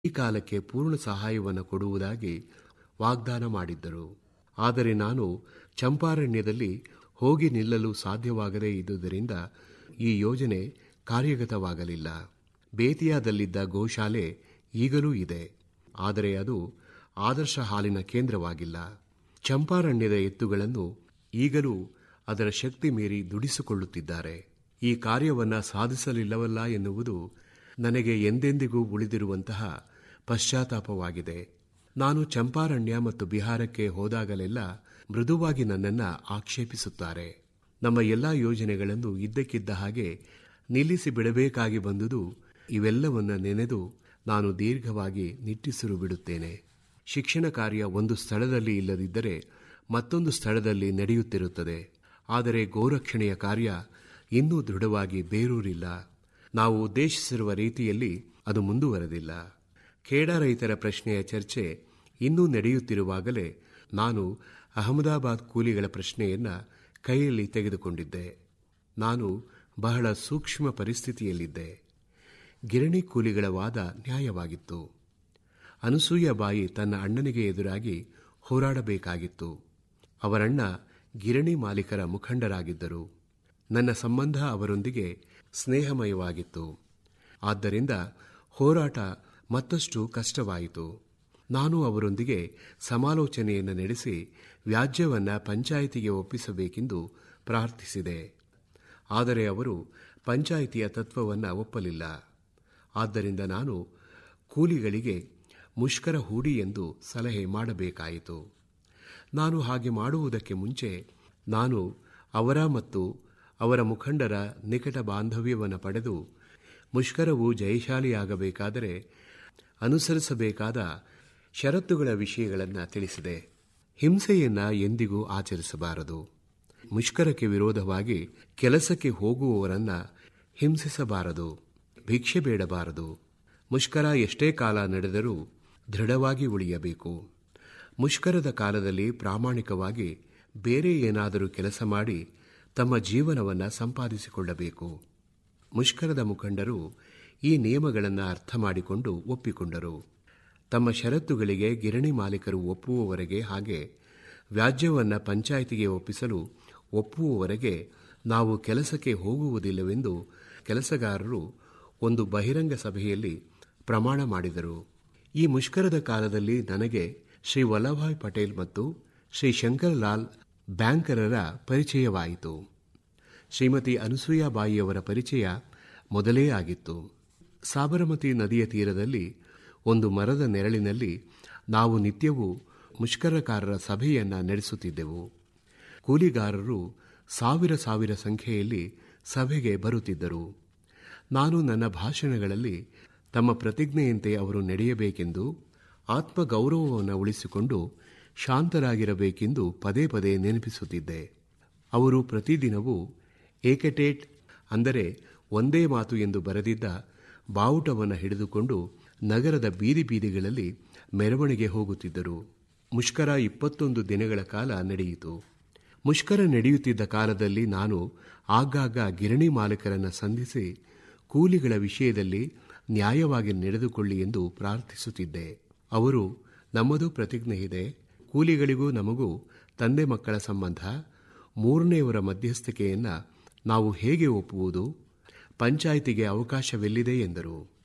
ಈ ಕಾಲಕ್ಕೆ ಪೂರ್ಣ ಸಹಾಯವನ್ನು ಕೊಡುವುದಾಗಿ ವಾಗ್ದಾನ ಮಾಡಿದ್ದರು ಆದರೆ ನಾನು ಚಂಪಾರಣ್ಯದಲ್ಲಿ ಹೋಗಿ ನಿಲ್ಲಲು ಸಾಧ್ಯವಾಗದೇ ಇದ್ದುದರಿಂದ ಈ ಯೋಜನೆ ಕಾರ್ಯಗತವಾಗಲಿಲ್ಲ ಬೇತಿಯಾದಲ್ಲಿದ್ದ ಗೋಶಾಲೆ ಈಗಲೂ ಇದೆ ಆದರೆ ಅದು ಆದರ್ಶ ಹಾಲಿನ ಕೇಂದ್ರವಾಗಿಲ್ಲ ಚಂಪಾರಣ್ಯದ ಎತ್ತುಗಳನ್ನು ಈಗಲೂ ಅದರ ಶಕ್ತಿ ಮೀರಿ ದುಡಿಸಿಕೊಳ್ಳುತ್ತಿದ್ದಾರೆ ಈ ಕಾರ್ಯವನ್ನು ಸಾಧಿಸಲಿಲ್ಲವಲ್ಲ ಎನ್ನುವುದು ನನಗೆ ಎಂದೆಂದಿಗೂ ಉಳಿದಿರುವಂತಹ ಪಶ್ಚಾತ್ತಾಪವಾಗಿದೆ ನಾನು ಚಂಪಾರಣ್ಯ ಮತ್ತು ಬಿಹಾರಕ್ಕೆ ಹೋದಾಗಲೆಲ್ಲ ಮೃದುವಾಗಿ ನನ್ನನ್ನು ಆಕ್ಷೇಪಿಸುತ್ತಾರೆ ನಮ್ಮ ಎಲ್ಲ ಯೋಜನೆಗಳನ್ನು ಇದ್ದಕ್ಕಿದ್ದ ಹಾಗೆ ನಿಲ್ಲಿಸಿ ಬಿಡಬೇಕಾಗಿ ಬಂದುದು ಇವೆಲ್ಲವನ್ನ ನೆನೆದು ನಾನು ದೀರ್ಘವಾಗಿ ನಿಟ್ಟುಸಿರು ಬಿಡುತ್ತೇನೆ ಶಿಕ್ಷಣ ಕಾರ್ಯ ಒಂದು ಸ್ಥಳದಲ್ಲಿ ಇಲ್ಲದಿದ್ದರೆ ಮತ್ತೊಂದು ಸ್ಥಳದಲ್ಲಿ ನಡೆಯುತ್ತಿರುತ್ತದೆ ಆದರೆ ಗೋರಕ್ಷಣೆಯ ಕಾರ್ಯ ಇನ್ನೂ ದೃಢವಾಗಿ ಬೇರೂರಿಲ್ಲ ನಾವು ಉದ್ದೇಶಿಸಿರುವ ರೀತಿಯಲ್ಲಿ ಅದು ಮುಂದುವರೆದಿಲ್ಲ ಖೇಡ ರೈತರ ಪ್ರಶ್ನೆಯ ಚರ್ಚೆ ಇನ್ನೂ ನಡೆಯುತ್ತಿರುವಾಗಲೇ ನಾನು ಅಹಮದಾಬಾದ್ ಕೂಲಿಗಳ ಪ್ರಶ್ನೆಯನ್ನ ಕೈಯಲ್ಲಿ ತೆಗೆದುಕೊಂಡಿದ್ದೆ ನಾನು ಬಹಳ ಸೂಕ್ಷ್ಮ ಪರಿಸ್ಥಿತಿಯಲ್ಲಿದ್ದೆ ಗಿರಣಿ ಕೂಲಿಗಳ ವಾದ ನ್ಯಾಯವಾಗಿತ್ತು ಅನಸೂಯಬಾಯಿ ತನ್ನ ಅಣ್ಣನಿಗೆ ಎದುರಾಗಿ ಹೋರಾಡಬೇಕಾಗಿತ್ತು ಅವರಣ್ಣ ಗಿರಣಿ ಮಾಲೀಕರ ಮುಖಂಡರಾಗಿದ್ದರು ನನ್ನ ಸಂಬಂಧ ಅವರೊಂದಿಗೆ ಸ್ನೇಹಮಯವಾಗಿತ್ತು ಆದ್ದರಿಂದ ಹೋರಾಟ ಮತ್ತಷ್ಟು ಕಷ್ಟವಾಯಿತು ನಾನು ಅವರೊಂದಿಗೆ ಸಮಾಲೋಚನೆಯನ್ನು ನಡೆಸಿ ವ್ಯಾಜ್ಯವನ್ನು ಪಂಚಾಯಿತಿಗೆ ಒಪ್ಪಿಸಬೇಕೆಂದು ಪ್ರಾರ್ಥಿಸಿದೆ ಆದರೆ ಅವರು ಪಂಚಾಯಿತಿಯ ತತ್ವವನ್ನು ಒಪ್ಪಲಿಲ್ಲ ಆದ್ದರಿಂದ ನಾನು ಕೂಲಿಗಳಿಗೆ ಮುಷ್ಕರ ಹೂಡಿ ಎಂದು ಸಲಹೆ ಮಾಡಬೇಕಾಯಿತು ನಾನು ಹಾಗೆ ಮಾಡುವುದಕ್ಕೆ ಮುಂಚೆ ನಾನು ಅವರ ಮತ್ತು ಅವರ ಮುಖಂಡರ ನಿಕಟ ಬಾಂಧವ್ಯವನ್ನು ಪಡೆದು ಮುಷ್ಕರವು ಜಯಶಾಲಿಯಾಗಬೇಕಾದರೆ ಅನುಸರಿಸಬೇಕಾದ ಷರತ್ತುಗಳ ವಿಷಯಗಳನ್ನು ತಿಳಿಸಿದೆ ಹಿಂಸೆಯನ್ನ ಎಂದಿಗೂ ಆಚರಿಸಬಾರದು ಮುಷ್ಕರಕ್ಕೆ ವಿರೋಧವಾಗಿ ಕೆಲಸಕ್ಕೆ ಹೋಗುವವರನ್ನ ಹಿಂಸಿಸಬಾರದು ಭಿಕ್ಷೆ ಬೇಡಬಾರದು ಮುಷ್ಕರ ಎಷ್ಟೇ ಕಾಲ ನಡೆದರೂ ದೃಢವಾಗಿ ಉಳಿಯಬೇಕು ಮುಷ್ಕರದ ಕಾಲದಲ್ಲಿ ಪ್ರಾಮಾಣಿಕವಾಗಿ ಬೇರೆ ಏನಾದರೂ ಕೆಲಸ ಮಾಡಿ ತಮ್ಮ ಜೀವನವನ್ನು ಸಂಪಾದಿಸಿಕೊಳ್ಳಬೇಕು ಮುಷ್ಕರದ ಮುಖಂಡರು ಈ ನಿಯಮಗಳನ್ನು ಅರ್ಥ ಮಾಡಿಕೊಂಡು ಒಪ್ಪಿಕೊಂಡರು ತಮ್ಮ ಷರತ್ತುಗಳಿಗೆ ಗಿರಣಿ ಮಾಲೀಕರು ಒಪ್ಪುವವರೆಗೆ ಹಾಗೆ ವ್ಯಾಜ್ಯವನ್ನು ಪಂಚಾಯಿತಿಗೆ ಒಪ್ಪಿಸಲು ಒಪ್ಪುವವರೆಗೆ ನಾವು ಕೆಲಸಕ್ಕೆ ಹೋಗುವುದಿಲ್ಲವೆಂದು ಕೆಲಸಗಾರರು ಒಂದು ಬಹಿರಂಗ ಸಭೆಯಲ್ಲಿ ಪ್ರಮಾಣ ಮಾಡಿದರು ಈ ಮುಷ್ಕರದ ಕಾಲದಲ್ಲಿ ನನಗೆ ಶ್ರೀ ವಲ್ಲಭಾಯ್ ಪಟೇಲ್ ಮತ್ತು ಶ್ರೀ ಶಂಕರಲಾಲ್ ಬ್ಯಾಂಕರರ ಪರಿಚಯವಾಯಿತು ಶ್ರೀಮತಿ ಅನಸೂಯಾಬಾಯಿಯವರ ಪರಿಚಯ ಮೊದಲೇ ಆಗಿತ್ತು ಸಾಬರಮತಿ ನದಿಯ ತೀರದಲ್ಲಿ ಒಂದು ಮರದ ನೆರಳಿನಲ್ಲಿ ನಾವು ನಿತ್ಯವೂ ಮುಷ್ಕರಕಾರರ ಸಭೆಯನ್ನ ನಡೆಸುತ್ತಿದ್ದೆವು ಕೂಲಿಗಾರರು ಸಾವಿರ ಸಾವಿರ ಸಂಖ್ಯೆಯಲ್ಲಿ ಸಭೆಗೆ ಬರುತ್ತಿದ್ದರು ನಾನು ನನ್ನ ಭಾಷಣಗಳಲ್ಲಿ ತಮ್ಮ ಪ್ರತಿಜ್ಞೆಯಂತೆ ಅವರು ನಡೆಯಬೇಕೆಂದು ಆತ್ಮಗೌರವವನ್ನು ಉಳಿಸಿಕೊಂಡು ಶಾಂತರಾಗಿರಬೇಕೆಂದು ಪದೇ ಪದೇ ನೆನಪಿಸುತ್ತಿದ್ದೆ ಅವರು ಪ್ರತಿದಿನವೂ ಏಕಟೇಟ್ ಅಂದರೆ ಒಂದೇ ಮಾತು ಎಂದು ಬರೆದಿದ್ದ ಬಾವುಟವನ್ನು ಹಿಡಿದುಕೊಂಡು ನಗರದ ಬೀದಿ ಬೀದಿಗಳಲ್ಲಿ ಮೆರವಣಿಗೆ ಹೋಗುತ್ತಿದ್ದರು ಮುಷ್ಕರ ಇಪ್ಪತ್ತೊಂದು ದಿನಗಳ ಕಾಲ ನಡೆಯಿತು ಮುಷ್ಕರ ನಡೆಯುತ್ತಿದ್ದ ಕಾಲದಲ್ಲಿ ನಾನು ಆಗಾಗ ಗಿರಣಿ ಮಾಲೀಕರನ್ನು ಸಂಧಿಸಿ ಕೂಲಿಗಳ ವಿಷಯದಲ್ಲಿ ನ್ಯಾಯವಾಗಿ ನಡೆದುಕೊಳ್ಳಿ ಎಂದು ಪ್ರಾರ್ಥಿಸುತ್ತಿದ್ದೆ ಅವರು ನಮ್ಮದು ಪ್ರತಿಜ್ಞೆ ಇದೆ ಕೂಲಿಗಳಿಗೂ ನಮಗೂ ತಂದೆ ಮಕ್ಕಳ ಸಂಬಂಧ ಮೂರನೆಯವರ ಮಧ್ಯಸ್ಥಿಕೆಯನ್ನ ನಾವು ಹೇಗೆ ಒಪ್ಪುವುದು ಪಂಚಾಯಿತಿಗೆ ಅವಕಾಶವೆಲ್ಲಿದೆ ಎಂದರು